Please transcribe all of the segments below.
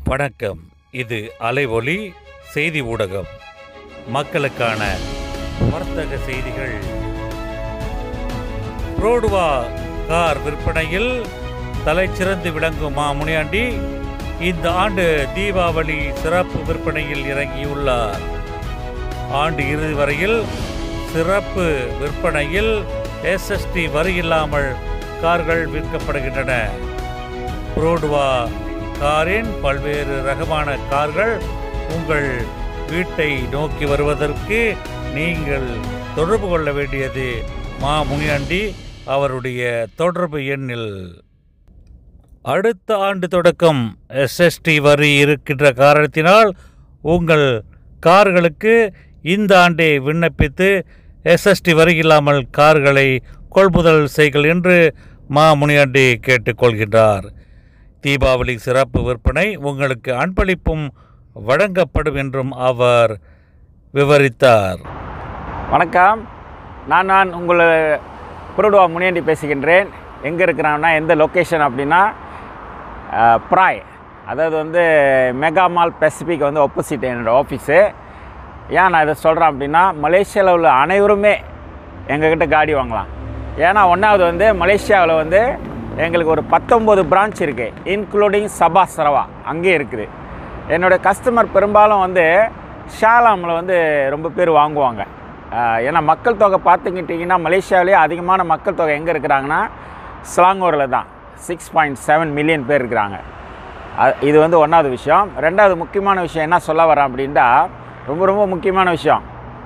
வணக்கம் இது அலைவொலி செய்தி ஊடகம் மக்களுக்கான வர்த்தக செய்திகள் ரோடுவா கார் விற்பனையில் தலைச்சிறந்து விளங்கும் மா முனியாண்டி இந்த ஆண்டு தீபாவளி சிறப்பு விற்பனையில் இறங்கியுள்ளார் ஆண்டு இறுதி வரையில் சிறப்பு விற்பனையில் எஸ்எஸ்டி வரி இல்லாமல் கார்கள் விற்கப்படுகின்றன புரோடுவா காரின் பல்வேறு ரகமான கார்கள் உங்கள் வீட்டை நோக்கி வருவதற்கு நீங்கள் தொடர்பு கொள்ள வேண்டியது மா முனியாண்டி அவருடைய தொடர்பு எண்ணில் அடுத்த ஆண்டு தொடக்கம் எஸ்எஸ்டி வரி இருக்கின்ற காரணத்தினால் உங்கள் கார்களுக்கு இந்த ஆண்டே விண்ணப்பித்து எஸ்எஸ்டி வரி இல்லாமல் கார்களை கொள்முதல் செய்கள் என்று மா முனியாண்டி கேட்டுக்கொள்கின்றார் தீபாவளி சிறப்பு விற்பனை உங்களுக்கு அன்பளிப்பும் வழங்கப்படும் என்றும் அவர் விவரித்தார் வணக்கம் நான் நான் உங்களை புருடுவா முனியாண்டி பேசுகின்றேன் எங்கே இருக்கிறான்னா எந்த லொக்கேஷன் அப்படின்னா அஹ், ப்ராய் அதாவது வந்து மெகா மால் பெசிபிக் வந்து ஆப்போசிட் என்னோடய ஆஃபீஸு ஏன் நான் இதை சொல்கிறேன் அப்படின்னா மலேசியாவில் உள்ள அனைவருமே எங்ககிட்ட காடி வாங்கலாம் ஏன்னா ஒன்றாவது வந்து மலேசியாவில் வந்து எங்களுக்கு ஒரு பத்தொம்போது பிரான்ச் இருக்குது இன்க்ளூடிங் சபா சரவா அங்கேயே இருக்குது என்னோடய கஸ்டமர் பெரும்பாலும் வந்து ஷாலாமில் வந்து ரொம்ப பேர் வாங்குவாங்க ஆஹ் ஏன்னா மக்கள் தொகை பார்த்துக்கிட்டிங்கன்னா மலேசியாவிலேயே அதிகமான மக்கள் தொகை எங்கே இருக்கிறாங்கன்னா ஸ்லாங்கூரில் தான் சிக்ஸ் பாயிண்ட் செவன் மில்லியன் பேர் இருக்கிறாங்க அ- இது வந்து ஒன்றாவது விஷயம் ரெண்டாவது முக்கியமான விஷயம் என்ன சொல்ல வரேன் அப்படின்ட்டா ரொம்ப ரொம்ப முக்கியமான விஷயம்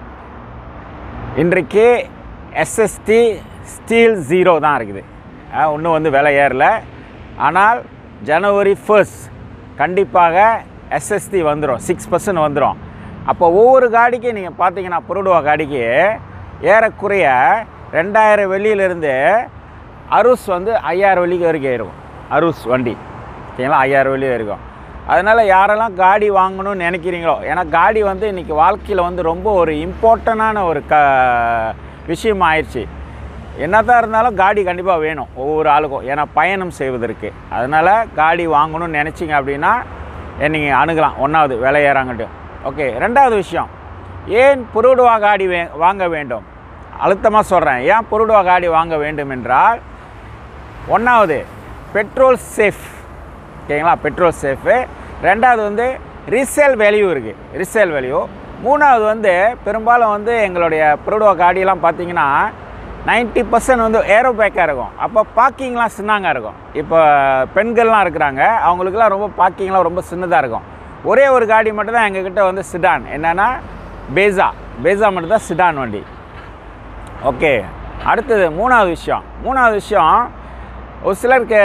இன்றைக்கு எஸ்எஸ்டி ஸ்டீல் ஜீரோ தான் இருக்குது இன்னும் வந்து விலை ஏறல ஆனால் ஜனவரி ஃபர்ஸ்ட் கண்டிப்பாக எஸ்எஸ்டி வந்துடும் சிக்ஸ் பர்சன்ட் வந்துடும் அப்போ ஒவ்வொரு காடிக்கு நீங்கள் பார்த்தீங்கன்னா புருடுவா காடிக்கு ஏறக்குறைய ரெண்டாயிரம் வெளியிலேருந்து அருஸ் வந்து ஐயாயிரம் வெள்ளிக்கு வரைக்கும் இருக்கும் அருஸ் வண்டி ஓகேங்களா ஐயாயிரம் வெள்ளி இருக்கும் அதனால் யாரெல்லாம் காடி வாங்கணும்னு நினைக்கிறீங்களோ ஏன்னா காடி வந்து இன்றைக்கி வாழ்க்கையில் வந்து ரொம்ப ஒரு இம்பார்ட்டண்டான ஒரு க விஷயம் ஆயிடுச்சு என்னதான் இருந்தாலும் காடி கண்டிப்பாக வேணும் ஒவ்வொரு ஆளுக்கும் ஏன்னா பயணம் செய்வதற்கு அதனால் காடி வாங்கணும்னு நினச்சிங்க அப்படின்னா நீங்கள் அணுகலாம் ஒன்றாவது விலை ஏறாங்கட்டும் ஓகே ரெண்டாவது விஷயம் ஏன் புருடுவா காடி வே வாங்க வேண்டும் அழுத்தமாக சொல்கிறேன் ஏன் புருடுவா காடி வாங்க வேண்டும் என்றால் ஒன்றாவது பெட்ரோல் சேஃப் ஓகேங்களா பெட்ரோல் சேஃபு ரெண்டாவது வந்து ரீசேல் வேல்யூ இருக்குது ரீசேல் வேல்யூ மூணாவது வந்து பெரும்பாலும் வந்து எங்களுடைய புரோடுவா காடியெல்லாம் பார்த்தீங்கன்னா 90% பர்சன்ட் வந்து ஏரோ பேக்காக இருக்கும் அப்போ பார்க்கிங்லாம் சின்னங்க இருக்கும் இப்போ பெண்கள்லாம் இருக்கிறாங்க அவங்களுக்குலாம் ரொம்ப பார்க்கிங்லாம் ரொம்ப சின்னதாக இருக்கும் ஒரே ஒரு காடி மட்டும் தான் எங்ககிட்ட வந்து சிடான் என்னென்னா பேஸா பேஸா மட்டும் தான் சிடான் வண்டி ஓகே அடுத்தது மூணாவது விஷயம் மூணாவது விஷயம் ஒரு சிலருக்கு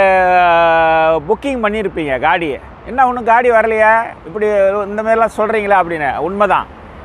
புக்கிங் பண்ணியிருப்பீங்க காடி என்ன ஒன்றும் காடி வரலையா இப்படி இந்த மாதிரிலாம் சொல்கிறீங்களா அப்படின்னு உண்மைதான்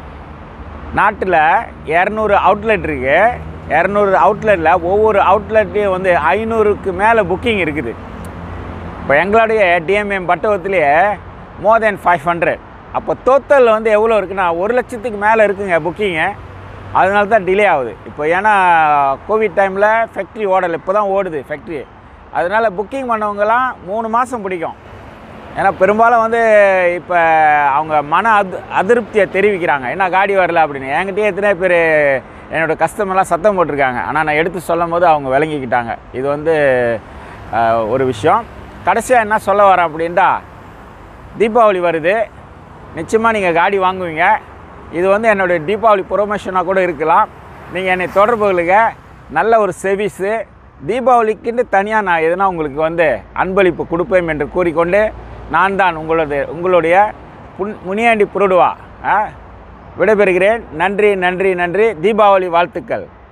நாட்டில் இரநூறு அவுட்லெட் இருக்குது இரநூறு அவுட்லெட்டில் ஒவ்வொரு அவுட்லெட்லேயும் வந்து ஐநூறுக்கு மேலே புக்கிங் இருக்குது இப்போ எங்களுடைய டிஎம்எம் பட்டவத்திலேயே மோர் தென் ஃபைவ் ஹண்ட்ரட் அப்போ டோட்டல் வந்து எவ்வளோ இருக்குன்னா ஒரு லட்சத்துக்கு மேலே இருக்குங்க புக்கிங்கு அதனால தான் டிலே ஆகுது இப்போ ஏன்னா கோவிட் டைமில் ஃபேக்ட்ரி ஓடலை இப்போ தான் ஓடுது ஃபேக்ட்ரி அதனால் புக்கிங் பண்ணவங்கலாம் மூணு மாதம் பிடிக்கும் ஏன்னா பெரும்பாலும் வந்து இப்போ அவங்க மன அது அதிருப்தியை தெரிவிக்கிறாங்க என்ன காடி வரல அப்படின்னு என்கிட்டயே எத்தனை பேர் என்னோடய கஸ்டமர்லாம் சத்தம் போட்டிருக்காங்க ஆனால் நான் எடுத்து சொல்லும் போது அவங்க விளங்கிக்கிட்டாங்க இது வந்து அஹ், ஒரு விஷயம் கடைசியாக என்ன சொல்ல வரேன் அப்படின்ட்டா தீபாவளி வருது நிச்சயமாக நீங்கள் காடி வாங்குவீங்க இது வந்து என்னுடைய தீபாவளி ப்ரொமோஷனாக கூட இருக்கலாம் நீங்கள் என்னை தொடர்பு கொள்ளுங்க நல்ல ஒரு சர்வீஸு தீபாவளிக்குன்னு தனியாக நான் எதுனா உங்களுக்கு வந்து அன்பளிப்பு கொடுப்பேன் என்று கூறிக்கொண்டு நான் தான் உங்களது உங்களுடைய புன் முனியாண்டி புருடுவா ஆ? விடைபெறுகிறேன் நன்றி நன்றி நன்றி தீபாவளி வாழ்த்துக்கள்